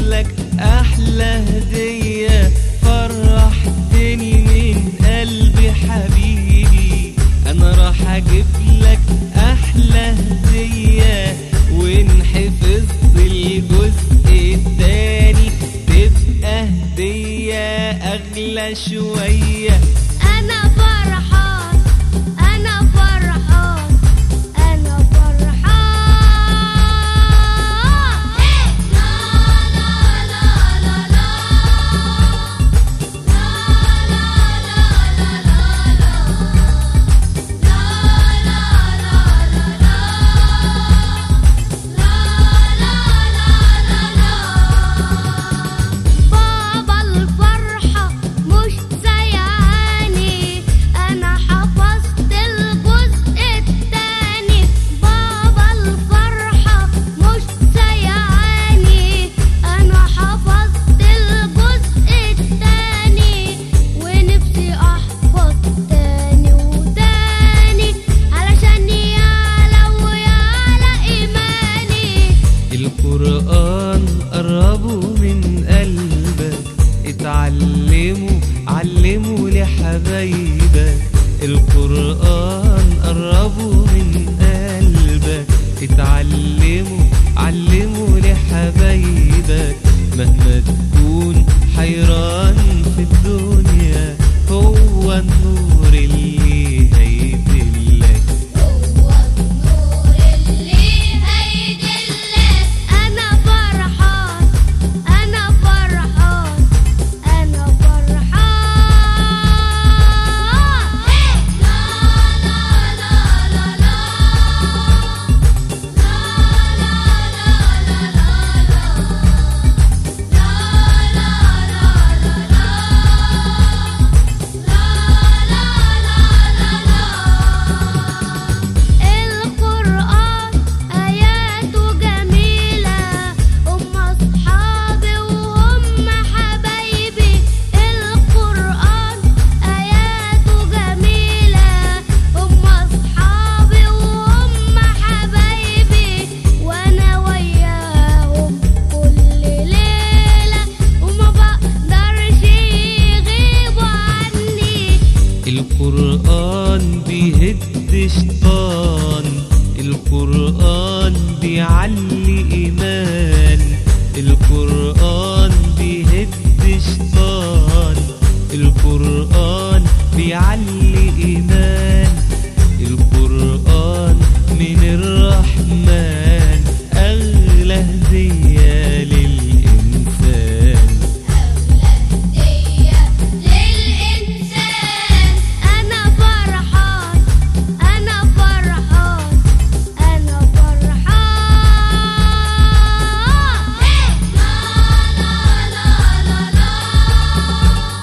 لك احلى هديه فرحتني من قلبي حبيبي انا راح اجيب لك احلى هديه وان حفظت الجزء التاني تبقى هديه اغلى شويه أنا فرحان أنا فرحان أنا فرحان لا لا لا لا لا بابا الفرحة مش سيعاني أنا حفظت الجزء التاني بابا الفرحة مش سيعاني أنا حفظت الجزء التاني ونفسي أحفظ تاني وتاني علشان يعلى ويعلى إيماني القرآن قربوا من قلبك اتعلموا علموا لحبايبك القرآن قربوا من قلبك اتعلموا علموا لحبايبك مهما تكون حيران في الدنيا هو النور اللي هيدلك أنا فرحان أنا فرحان أنا فرحان لا لا لا لا لا القرآن آياته جميلة هم أصحابي وهم حبايبي القرآن آياته جميلة هم أصحابي وهم حبايبي وأنا وياهم كل ليلة وما بقدرش يغيبوا عني القرآن بيهد شيطان القرآن بيعلي إيمان القرآن بيهد شيطان القرآن بيعلي إيمان القرآن من الرحمن أغلى هدية للإنسان أنا فرحان أنا فرحان أنا فرحان لا لا لا لا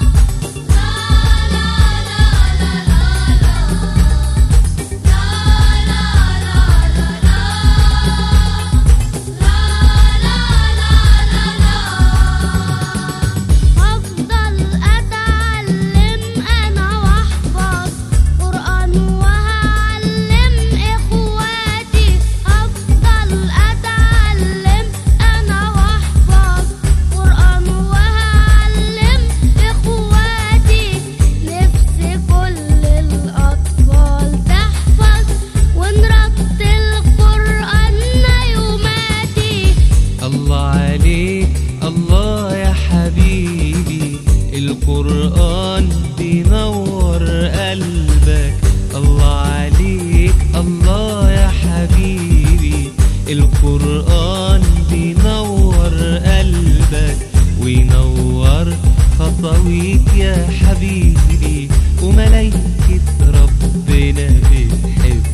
هفضل أتعلم أنا وأحفظ قرآن وهعلم إخواتي هفضل أتعلم أنا وأحفظ قرآن وهعلم إخواتي نفسي كل الأطفال تحفظ ونرتل قرآننا يوماتي الله عليك الله يا حبيبي القرآن بينور قلبك الله عليك الله يا حبيبي القرآن بينور قلبك وينور خطويك يا حبيبي وملايكة ربنا بتحبك